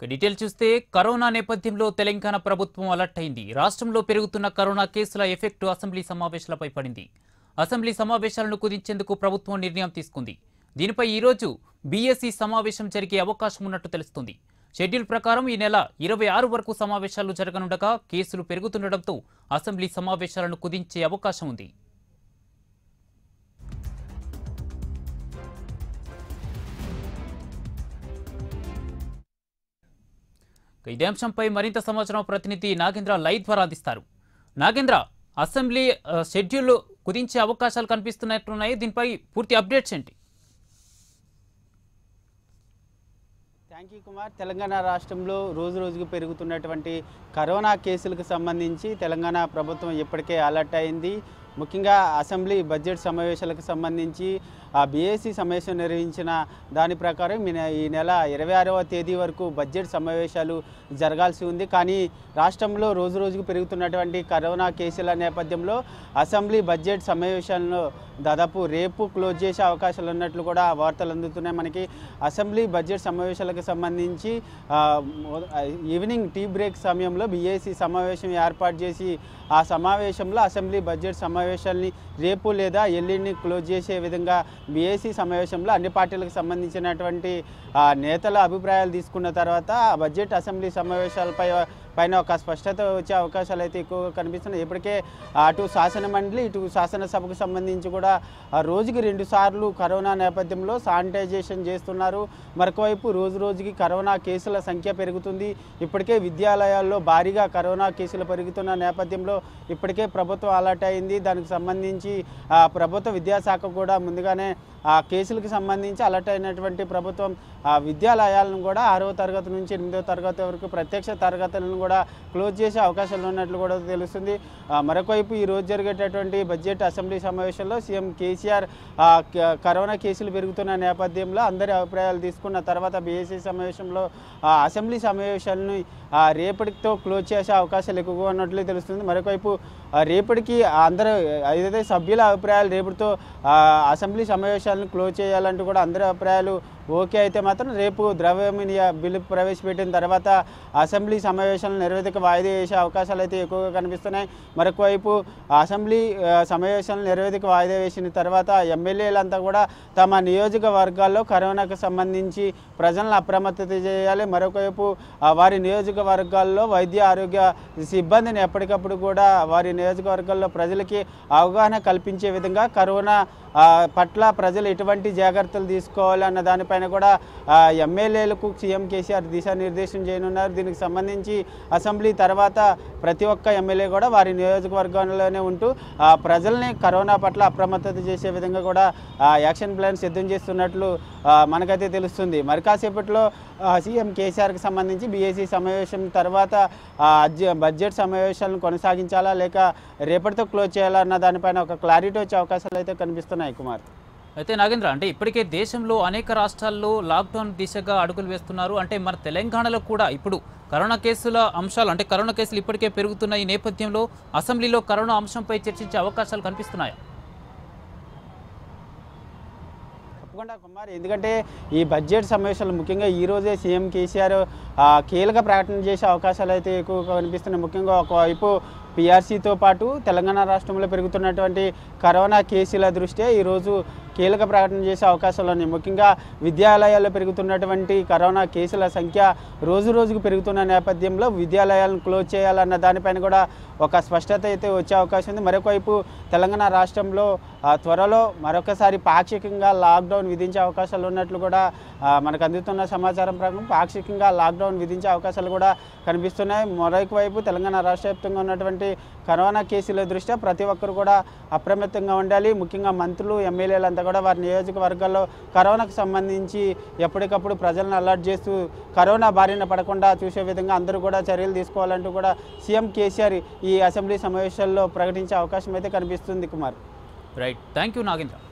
ఇక డీటెయిల్ చూస్తే కరోనా నేపథ్యంలో తెలంగాణ ప్రభుత్వం అలర్ట్ అయింది రాష్ట్రంలో పెరుగుతున్న కరోనా కేసుల ఎఫెక్ట్ అసెంబ్లీ సమావేశాలపై పడింది అసెంబ్లీ సమావేశాలను కుదించేందుకు ప్రభుత్వం నిర్ణయం తీసుకుంది దీనిపై ఈరోజు బీఎస్సీ సమావేశం జరిగే అవకాశం ఉన్నట్టు తెలుస్తుంది షెడ్యూల్ ప్రకారం ఈ నెల ఇరవై ఆరు వరకు సమావేశాలు జరగనుండగా కేసులు పెరుగుతుండటంతో అసెంబ్లీ సమావేశాలను కుదించే అవకాశం ఉంది ఇక ఇదే అంశంపై మరింత సమాచారం ప్రతినిధి నాగేంద్ర లైవ్ ద్వారా అందిస్తారు నాగేంద్ర అసెంబ్లీ ఆ, షెడ్యూల్ కుదించే అవకాశాలు కనిపిస్తున్నట్టున్నాయి దీనిపై పూర్తి అప్డేట్స్ ఏంటి థ్యాంక్ యూ కుమార్ తెలంగాణ రాష్ట్రంలో రోజు రోజుకు పెరుగుతున్నటువంటి కరోనా కేసులకు సంబంధించి తెలంగాణ ప్రభుత్వం ఇప్పటికే అలర్ట్ అయింది ముఖ్యంగా అసెంబ్లీ బడ్జెట్ సమావేశాలకు సంబంధించి ఆ బీఏసీ సమావేశం నిర్వహించిన దాని ప్రకారం ఈ నె- ఈ నెల ఇరవై ఆరవ తేదీ వరకు బడ్జెట్ సమావేశాలు జరగాల్సి ఉంది కానీ రాష్ట్రంలో రోజు రోజుకు పెరుగుతున్నటువంటి కరోనా కేసుల నేపథ్యంలో అసెంబ్లీ బడ్జెట్ సమావేశాలను దాదాపు రేపు క్లోజ్ చేసే అవకాశాలు ఉన్నట్లు కూడా వార్తలు అందుతున్నాయి మనకి అసెంబ్లీ బడ్జెట్ సమావేశాలకు సంబంధించి ఆ, మొ- ఆ, ఈవినింగ్ టీ బ్రేక్ సమయంలో బీఏసీ సమావేశం ఏర్పాటు చేసి ఆ సమావేశంలో అసెంబ్లీ బడ్జెట్ సమావేశాల్ని రేపు లేదా ఎల్లుండిని క్లోజ్ చేసే విధంగా బీఏసీ సమావేశంలో అన్ని పార్టీలకు సంబంధించినటువంటి ఆ, నేతల అభిప్రాయాలు తీసుకున్న తర్వాత ఆ బడ్జెట్ అసెంబ్లీ సమావేశాలపై పైన ఒక స్పష్టత వచ్చే అవకాశాలు అయితే ఎక్కువగా కనిపిస్తున్నాయి ఇప్పటికే అటు శాసన మండలి ఇటు శాసనసభకు సంబంధించి కూడా ఆ రోజుకి రెండు సార్లు కరోనా నేపథ్యంలో శానిటైజేషన్ చేస్తున్నారు మరొకవైపు రోజు రోజుకి కరోనా కేసుల సంఖ్య పెరుగుతుంది ఇప్పటికే విద్యాలయాల్లో భారీగా కరోనా కేసులు పెరుగుతున్న నేపథ్యంలో ఇప్పటికే ప్రభుత్వం అలర్ట్ అయింది దానికి సంబంధించి ఆ, ప్రభుత్వ విద్యాశాఖ కూడా ముందుగానే ఆ కేసులకు సంబంధించి అలర్ట్ అయినటువంటి ప్రభుత్వం ఆ విద్యాలయాలను కూడా ఆరవ తరగతి నుంచి ఎనిమిదవ తరగతి వరకు ప్రత్యక్ష తరగతులను కూడా క్లోజ్ చేసే అవకాశాలు ఉన్నట్లు కూడా తెలుస్తుంది ఆ, మరొకవైపు ఈ రోజు జరిగేటటువంటి బడ్జెట్ అసెంబ్లీ సమావేశంలో సీఎం కేసీఆర్ ఆ, క- కరోనా కేసులు పెరుగుతున్న నేపథ్యంలో అందరి అభిప్రాయాలు తీసుకున్న తర్వాత బీఎస్సీ సమావేశంలో ఆ, అసెంబ్లీ సమావేశాలను ఆ, రేపటితో క్లోజ్ చేసే అవకాశాలు ఎక్కువగా ఉన్నట్లు తెలుస్తుంది మరొకవైపు ఆ, రేపటికి అందరూ ఏదైతే సభ్యుల అభిప్రాయాలు రేపటితో ఆ, అసెంబ్లీ సమావేశాలను క్లోజ్ చేయాలంటూ కూడా అందరి అభిప్రాయాలు ఓకే అయితే మాత్రం రేపు ద్రవ్యమినియ బిల్లు ప్రవేశపెట్టిన తర్వాత అసెంబ్లీ సమావేశాలను నిర్వధిక వాయిదా వేసే అవకాశాలు అయితే ఎక్కువగా కనిపిస్తున్నాయి మరొక వైపు అసెంబ్లీ ఆ, సమావేశాలను నిర్వధిక వాయిదా వేసిన తర్వాత ఎమ్మెల్యేలంతా కూడా తమ నియోజకవర్గాల్లో కరోనాకు సంబంధించి ప్రజలను అప్రమత్తత చేయాలి మరొక వైపు ఆ, వారి నియోజకవర్గాల్లో వైద్య ఆరోగ్య సిబ్బందిని ఎప్పటికప్పుడు కూడా వారి నియోజకవర్గాల్లో ప్రజలకి అవగాహన కల్పించే విధంగా కరోనా ఆ, పట్ల ప్రజలు ఎటువంటి జాగ్రత్తలు తీసుకోవాలి అన్న దానిపైన కూడా ఆ, ఎమ్మెల్యేలకు సీఎం కేసీఆర్ దిశానిర్దేశం చేయనున్నారు దీనికి సంబంధించి అసెంబ్లీ తర్వాత ప్రతి ఒక్క ఎమ్మెల్యే కూడా వారి నియోజకవర్గంలోనే ఉంటూ ఆ, ప్రజల్ని కరోనా పట్ల అప్రమత్తత చేసే విధంగా కూడా ఆ, యాక్షన్ ప్లాన్ సిద్ధం చేస్తున్నట్లు ఆ, మనకైతే తెలుస్తుంది మరి కాసేపట్లో ఆ, సీఎం కేసీఆర్కి సంబంధించి బీఏసీ సమావేశం తర్వాత ఆ, అజ్జ- బడ్జెట్ సమావేశాలను కొనసాగించాలా లేక రేపటితో క్లోజ్ చేయాలా అన్న దానిపైన ఒక క్లారిటీ వచ్చే అవకాశాలు అయితే కనిపిస్తున్నాయి కుమార్ అయితే నాగేంద్ర అంటే ఇప్పటికే దేశంలో అనేక రాష్ట్రాల్లో లాక్డౌన్ దిశగా అడుగులు వేస్తున్నారు అంటే మన తెలంగాణలో కూడా ఇప్పుడు కరోనా కేసుల అంశాలు అంటే కరోనా కేసులు ఇప్పటికే పెరుగుతున్న ఈ నేపథ్యంలో అసెంబ్లీలో కరోనా అంశంపై చర్చించే అవకాశాలు కనిపిస్తున్నాయా తప్పకుండా కుమార్ ఎందుకంటే ఈ బడ్జెట్ సమావేశాలు ముఖ్యంగా ఈ రోజే సీఎం కేసీఆర్ ఆ, కీలక ప్రకటన చేసే అవకాశాలు అయితే ఎక్కువగా కనిపిస్తున్నాయి ముఖ్యంగా ఒకవైపు పీఆర్సీతో పాటు తెలంగాణ రాష్ట్రంలో పెరుగుతున్నటువంటి కరోనా కేసుల దృష్ట్యా ఈరోజు కీలక ప్రకటన చేసే అవకాశాలు ఉన్నాయి ముఖ్యంగా విద్యాలయాల్లో పెరుగుతున్నటువంటి కరోనా కేసుల సంఖ్య రోజు రోజుకు పెరుగుతున్న నేపథ్యంలో విద్యాలయాలను క్లోజ్ చేయాలన్న దానిపైన కూడా ఒక స్పష్టత అయితే వచ్చే అవకాశం ఉంది మరొకవైపు తెలంగాణ రాష్ట్రంలో ఆ, త్వరలో మరొకసారి పాక్షికంగా లాక్డౌన్ విధించే అవకాశాలు ఉన్నట్లు కూడా ఆ, మనకు అందుతున్న సమాచారం ప్రకారం పాక్షికంగా లాక్డౌన్ విధించే అవకాశాలు కూడా కనిపిస్తున్నాయి మరొక వైపు తెలంగాణ రాష్ట్ర వ్యాప్తంగా ఉన్నటువంటి కరోనా కేసుల దృష్ట్యా ప్రతి ఒక్కరు కూడా అప్రమత్తంగా ఉండాలి ముఖ్యంగా మంత్రులు ఎమ్మెల్యేలంతా కూడా వారి నియోజకవర్గాల్లో కరోనాకు సంబంధించి ఎప్పటికప్పుడు ప్రజలను అలర్ట్ చేస్తూ కరోనా బారిన పడకుండా చూసే విధంగా అందరూ కూడా చర్యలు తీసుకోవాలంటూ కూడా సీఎం కేసీఆర్ ఈ అసెంబ్లీ సమావేశాల్లో ప్రకటించే అవకాశం అయితే కనిపిస్తుంది Kumar right thank you Nagendra